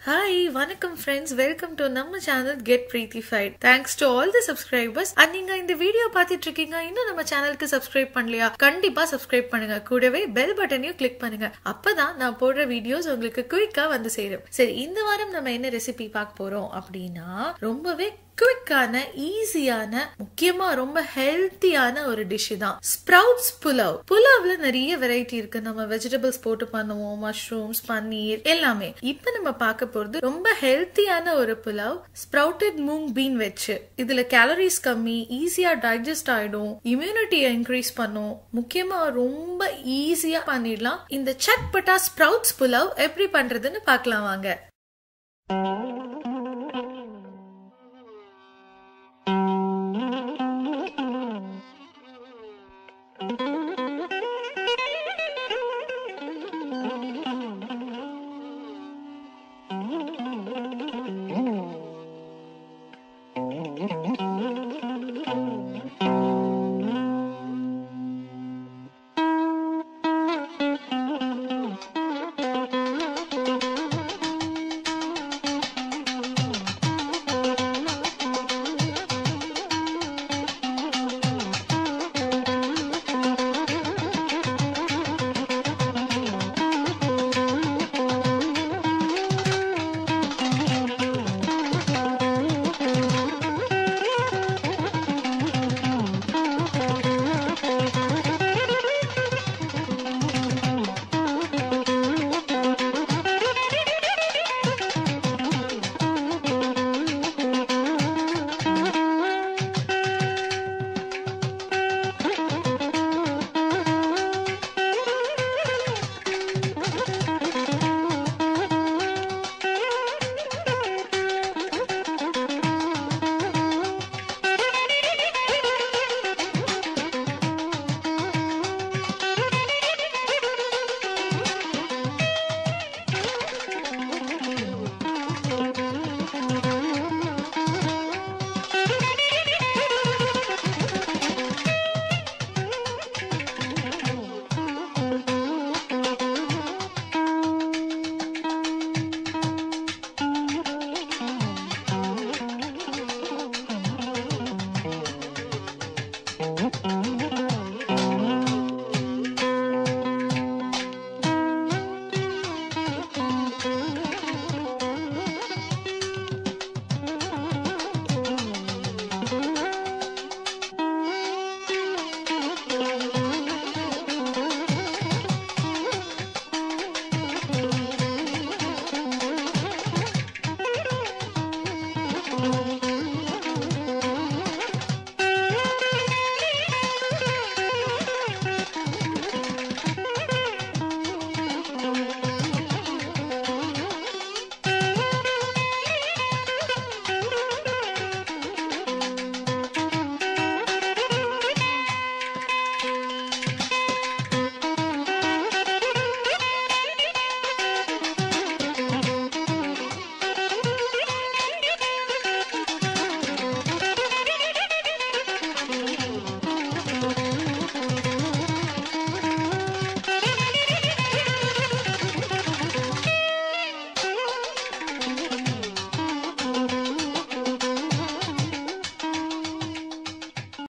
hi வணக்கம் friends welcome to நம்ம channel get prettified thanks to all the subscribers and நீங்க இந்த video பார்த்துட்டு இருக்கீங்க இன்னும் நம்ம சேனலுக்கு சப்ஸ்கிரைப் பண்ணலையா கண்டிப்பா சப்ஸ்கிரைப் பண்ணுங்க கூடவே பெல் பட்டனையும் கிளிக் பண்ணுங்க அப்பதான் நான் போடுற வீடியோஸ் உங்களுக்கு குயிக்கா வந்து சேரும் சரி இந்த வாரம் நம்ம என்ன ரெசிபி பார்க்க போறோம் அப்படின்னா ரொம்பவே குவிக்கான ஈஸியான முக்கியமா ரொம்ப ஹெல்த்தியான ஒரு டிஷ் தான் ஸ்ப்ரவுட்ஸ் புலாவ் புலாவ்ல நிறைய வெரைட்டி இருக்கு நம்ம வெஜிடபிள்ஸ் போட்டு பண்ணுவோம் மஷ்ரூம்ஸ் பன்னீர் எல்லாமே இப்ப நம்ம பார்க்க போறது ரொம்ப ஹெல்த்தியான ஒரு புலாவ் ஸ்ப்ரவுட்டட் மூங் பீன் வச்சு இதுல கேலரிஸ் கம்மி ஈஸியா டைஜஸ்ட் ஆயிடும் இம்யூனிட்டியை இன்க்ரீஸ் பண்ணும் முக்கியமா ரொம்ப ஈஸியா பண்ணிடலாம் இந்த சட்பட்டா ஸ்ப்ரவுட்ஸ் புலாவ் எப்படி பண்றதுன்னு பார்க்கலாம் வாங்க